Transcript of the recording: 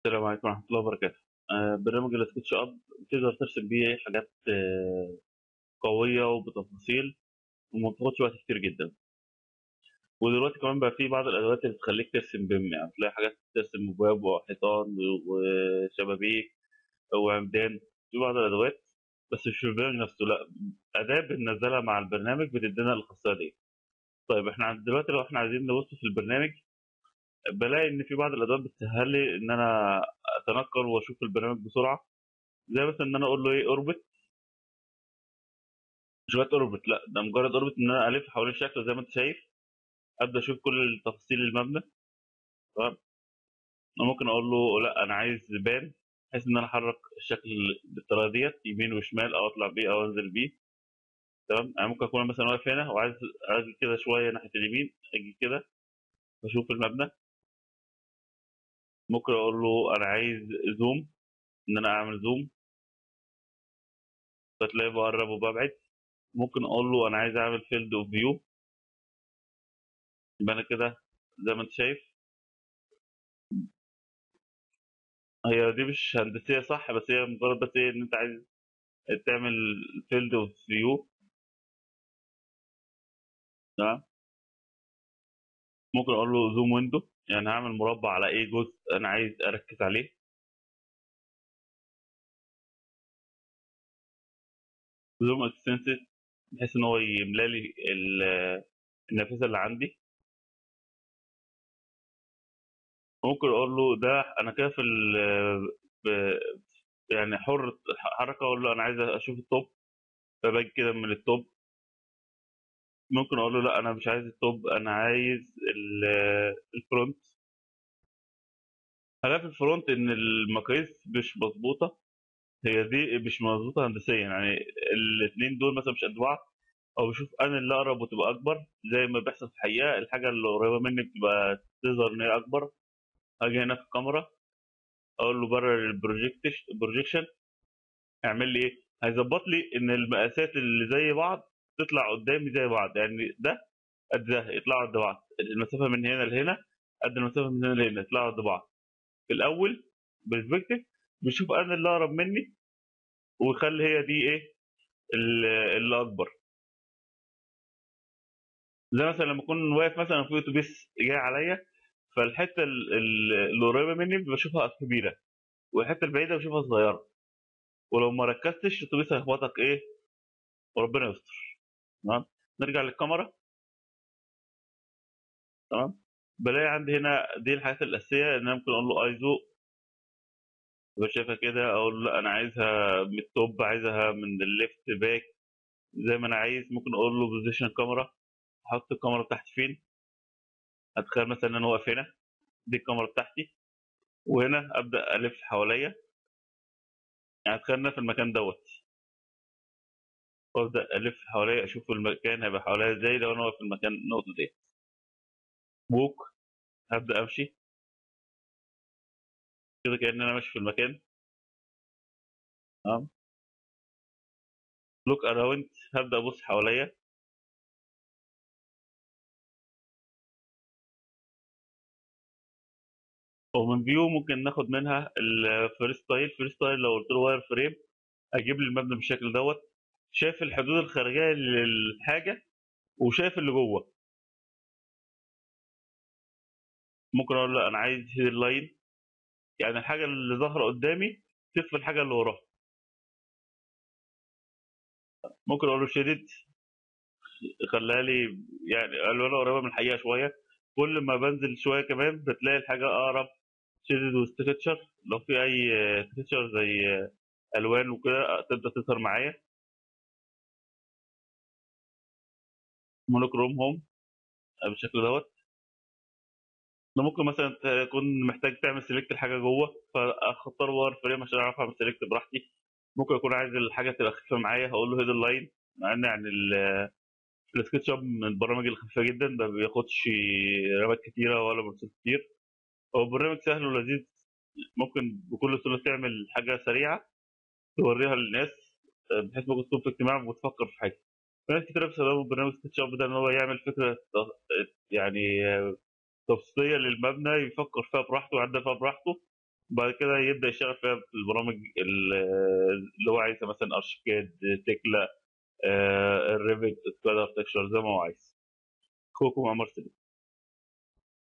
السلام عليكم ورحمة الله وبركاته. آه، برنامج السكتش اب تقدر ترسم بيه حاجات آه، قوية وبتفاصيل وما بتاخدش وقت كتير جدا. ودلوقتي كمان بقى في بعض الأدوات اللي تخليك ترسم بيم يعني تلاقي حاجات ترسم أبواب وحيطان وشبابيك وعمدان في بعض الأدوات بس مش في البرنامج نفسه لا أداة بننزلها مع البرنامج بتدينا الخاصية دي. طيب احنا عند- دلوقتي لو احنا عايزين نبص في البرنامج بلاقي ان في بعض الادوات بتسهل لي ان انا اتنقل واشوف البرنامج بسرعه زي مثلا ان انا اقول له ايه اوربت مش بس اوربت لا ده مجرد اوربت ان انا الف حوالين شكل زي ما انت شايف ابدا اشوف كل تفاصيل المبنى تمام أنا ممكن اقول له لا انا عايز بان بحيث ان انا احرك الشكل بالطريقه ديت يمين وشمال او اطلع بيه او انزل بيه تمام انا ممكن اكون مثلا واقف هنا وعايز اجي كده شويه ناحيه اليمين اجي كده بشوف المبنى ممكن اقول له انا عايز زوم ان انا اعمل زوم فتلاقي بقرب وببعد ممكن اقول له انا عايز اعمل فيلد اوف فيو يبقى انا كده زي ما انت شايف هي دي مش هندسيه صح بس هي مجرد بس ايه ان انت عايز تعمل فيلد اوف فيو تمام ممكن اقول له زوم ويندو يعني هعمل مربع على ايه جزء انا عايز اركز عليه زوم اكستنسد بحيث ان هو يملى لي ال- النافذه اللي عندي ممكن اقول له ده انا كده في ال- ب- يعني حر حركه اقول له انا عايز اشوف التوب فباجي كده من التوب ممكن اقول له لا انا مش عايز التوب انا عايز ال- الفرونت حاجات في الفرونت ان المقاييس مش مظبوطه هي دي مش مظبوطه هندسيا يعني الاثنين دول مثلا مش قد بعض او بشوف انا اللي اقرب وتبقى اكبر زي ما بيحصل في الحقيقه الحاجه اللي قريبه مني بتبقى تظهر ان هي اكبر اجي هنا في الكاميرا اقول له برر البروجيكشن اعمل لي ايه هيظبط لي ان المقاسات اللي زي بعض تطلع قدامي زي بعض يعني ده قد ده يطلعوا قد بعض المسافه من هنا لهنا قد المسافه من هنا لهنا يطلعوا قد بعض في الاول برسبكتيف بيشوف انا اللي اقرب مني ويخلي هي دي ايه ال- اللي اكبر زي مثلا لما اكون واقف مثلا في اتوبيس جاي عليا فالحته ال- ال- اللي قريبه مني بشوفها كبيره والحته البعيده بشوفها صغيره ولو ما ركزتش الاتوبيس هيخبطك ايه وربنا يستر تمام نرجع للكاميرا تمام بلاقي عندي هنا دي الحاجات الاساسيه ان انا ممكن اقول له ايزو يبقى شايفها كده اقول له لا انا عايزها من التوب عايزها من الليفت باك زي ما انا عايز ممكن اقول له بوزيشن كاميرا احط الكاميرا بتاعتي فين اتخيل مثلا ان انا واقف هنا دي الكاميرا بتاعتي وهنا ابدا الف حواليا يعني اتخيل إن أنا في المكان دوت وابدا الف حواليا اشوف المكان هيبقى حواليا ازاي لو انا واقف في المكان النقطه دي ووك هبدا امشي كده كأن انا ماشي في المكان تمام لوك اراوند هبدا ابص حواليا ومن فيو ممكن ناخد منها الفري ستايل فري ستايل لو قلت له واير فريم اجيب لي المبنى بالشكل دوت شايف الحدود الخارجيه للحاجه وشايف اللي جوه ممكن اقول له انا عايز هيد لاين يعني الحاجه اللي ظاهره قدامي تخفي الحاجه اللي وراها ممكن اقول له شيدد خليها لي يعني الوانها قريبه من الحقيقه شويه كل ما بنزل شويه كمان بتلاقي الحاجه اقرب شيدد وستكتشر لو في اي تكتشر زي الوان وكده تبدا تظهر معايا مونوكروم هوم بالشكل دوت ده ممكن مثلا تكون محتاج تعمل سيلكت الحاجه جوه فاختار وار فريم عشان اعرف اعمل سيلكت براحتي ممكن اكون عايز الحاجه تبقى خفيفه معايا هقول له هيد لاين مع ان يعني ال- السكتش اب من البرامج الخفيفه جدا ما بياخدش رامات كتيره ولا بروسيس كتير هو برنامج سهل ولذيذ ممكن بكل سهوله تعمل حاجه سريعه توريها للناس بحيث ممكن تكون في اجتماع وتفكر في حاجه في ناس كتير بيستخدموا برنامج سكتش اب ده ان هو يعمل فكره يعني تفصيليه للمبنى يفكر فيها براحته ويعدل فيها براحته بعد كده يبدا يشتغل فيها في البرامج ال- اللي هو عايزها مثلا ارشيكاد تكلا الريفت سكواد اركتشر زي ما هو عايز اخوكم عمر سليم